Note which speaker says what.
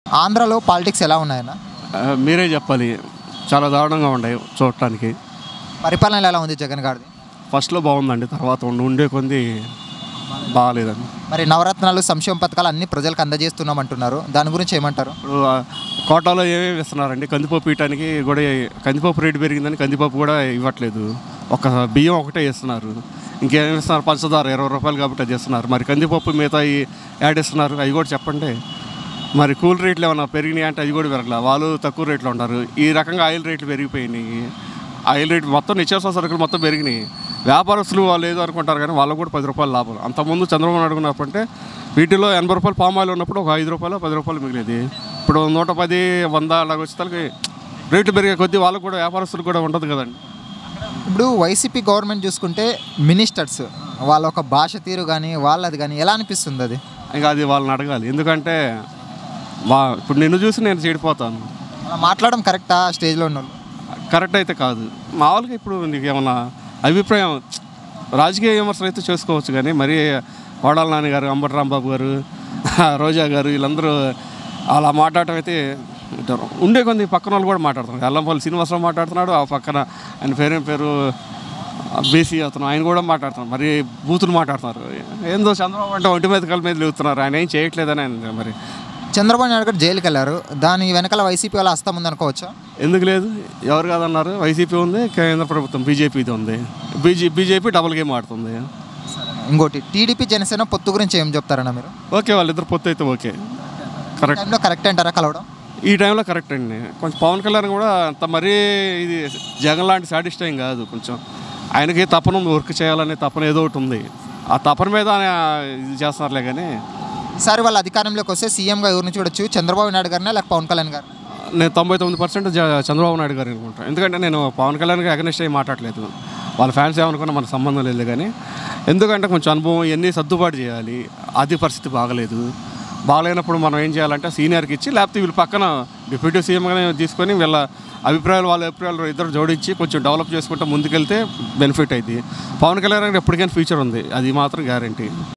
Speaker 1: ఆంధ్రాలో పాలిటిక్స్ ఎలా ఉన్నాయన్న
Speaker 2: ఆ, మీరే చెప్పాలి చాలా దారుణంగా ఉన్నాయి చూడటానికి
Speaker 1: పరిపాలన ఎలా ఉంది జగన్ గారిది
Speaker 2: ఫస్ట్లో బాగుందండి తర్వాత ఉండి ఉండే కొంది బాగాలేదండి
Speaker 1: మరి నవరత్నాలు సంక్షేమ పథకాలు అన్ని ప్రజలకు అందజేస్తున్నాం అంటున్నారు దాని గురించి ఏమంటారు
Speaker 2: ఇప్పుడు ఆ, కోటాలో ఏమేమి ఇస్తున్నారండి కందిపప్పు ఇవ్వటానికి కూడా కందిపప్పు రేటు పెరిగిందని కందిపప్పు కూడా ఇవ్వట్లేదు ఒక బియ్యం ఒకటే ఇస్తున్నారు ఇంకేమి ఇస్తున్నారు పంచదార ఇరవై రూపాయలు కాబట్టి అది ఇస్తున్నారు మరి కందిపప్పు మిగతా ఈ యాడ్ ఇస్తున్నారు అవి కూడా చెప్పండి మరి కూల్ రేట్లు ఏమన్నా పెరిగినాయి అంటే అది కూడా పెరగలే వాళ్ళు తక్కువ రేట్లో ఉన్నారు ఈ రకంగా ఆయిల్ రేట్లు పెరిగిపోయినాయి ఆయిల్ రేట్ మొత్తం నిత్యావసర సరుకులు మొత్తం పెరిగినాయి వ్యాపారస్తులు వాళ్ళు ఏదో అనుకుంటారు కానీ వాళ్ళకు కూడా పది రూపాయలు లాభం అంతకుముందు చంద్రబాబు నాయుడు ఉన్నప్పుడంటే వీటిలో ఎనభై రూపాయలు పామ్ ఆయిల్ ఉన్నప్పుడు ఒక ఐదు రూపాయలు పది రూపాయలు మిగిలేది ఇప్పుడు నూట పది వంద అలాగ వచ్చేసరికి రేట్లు పెరిగే కొద్దీ వాళ్ళకు కూడా వ్యాపారస్తులు కూడా ఉండదు కదండి
Speaker 1: ఇప్పుడు వైసీపీ గవర్నమెంట్ చూసుకుంటే మినిస్టర్స్ వాళ్ళ ఒక భాష తీరు కానీ వాళ్ళది కానీ ఎలా అనిపిస్తుంది అది
Speaker 2: ఇంకా అది వాళ్ళని అడగాలి ఎందుకంటే వా ఇప్పుడు నిన్ను చూసి నేను చెడిపోతాను
Speaker 1: అలా మాట్లాడడం కరెక్టా స్టేజ్లో ఉన్న వాళ్ళు
Speaker 2: కరెక్ట్ అయితే కాదు మామూలుగా ఇప్పుడు నీకు ఏమన్నా అభిప్రాయం రాజకీయ విమర్శలు అయితే చేసుకోవచ్చు కానీ మరి కోడాల నాని గారు అంబటి రాంబాబు గారు రోజా గారు వీళ్ళందరూ అలా మాట్లాడటం అయితే ఉంటారు. ఉండే కొంది పక్కన వాళ్ళు కూడా మాట్లాడుతున్నారు ఎల్లంపల్లి శ్రీనివాసరావు మాట్లాడుతున్నాడు ఆ పక్కన ఆయన పేరేం పేరు బీసీ అతను ఆయన కూడా మాట్లాడుతున్నారు మరి బూతులు మాట్లాడుతున్నారు ఏందో చంద్రబాబు అంటే ఒంటి మీద కల మీద లేవుతున్నారు ఆయన ఏం చేయట్లేదని ఆయన మరి
Speaker 1: చంద్రబాబు నాయుడు గారు జైలుకి వెళ్ళారు దాని వెనకాల వైసీపీ వాళ్ళ హస్తం ఉంది అనుకోవచ్చా
Speaker 2: ఎందుకు లేదు ఎవరు కాదన్నారు వైసీపీ ఉంది కేంద్ర ప్రభుత్వం బీజేపీది ఉంది బీజే బీజేపీ డబుల్ గేమ్ ఆడుతుంది
Speaker 1: ఇంకోటి టీడీపీ జనసేన పొత్తు గురించి ఏం చెప్తారన్న మీరు
Speaker 2: ఓకే వాళ్ళిద్దరు పొత్తు అయితే ఓకే కరెక్ట్
Speaker 1: టైంలో కరెక్ట్ అంటారా కలవడం
Speaker 2: ఈ టైంలో కరెక్ట్ అండి కొంచెం పవన్ కళ్యాణ్ కూడా అంత మరీ ఇది జగన్ లాంటి సాటిస్ఫై ఏం కాదు కొంచెం ఆయనకి తపన ఉంది వర్క్ చేయాలనే తపన ఏదో ఒకటి ఉంది ఆ తపన మీద ఆయన ఇది చేస్తున్నారులే కానీ
Speaker 1: ఈసారి వాళ్ళ అధికారంలోకి వస్తే సీఎంగా ఎవరిని చూడొచ్చు చంద్రబాబు నాయుడు గారినా లేక పవన్ కళ్యాణ్ గారు
Speaker 2: నేను తొంభై తొమ్మిది పర్సెంట్ చంద్రబాబు నాయుడు గారు అనుకుంటాను ఎందుకంటే నేను పవన్ కళ్యాణ్కి అగనిస్ట్ అయ్యి మాట్లాడలేదు వాళ్ళ ఫ్యాన్స్ ఏమనుకున్నా మనకు సంబంధం లేదు కానీ ఎందుకంటే కొంచెం అనుభవం ఇవన్నీ సర్దుబాటు చేయాలి ఆర్థిక పరిస్థితి బాగలేదు బాగలేనప్పుడు మనం ఏం చేయాలంటే సీనియర్కి ఇచ్చి లేకపోతే వీళ్ళు పక్కన డిప్యూటీ సీఎంగానే తీసుకొని వీళ్ళ అభిప్రాయాలు వాళ్ళ అభిప్రాయాలు ఇద్దరు జోడించి కొంచెం డెవలప్ చేసుకుంటే ముందుకెళ్తే బెనిఫిట్ అయింది పవన్ కళ్యాణ్ గారికి ఎప్పటికైనా ఫ్యూచర్ ఉంది అది మాత్రం గ్యారంటీ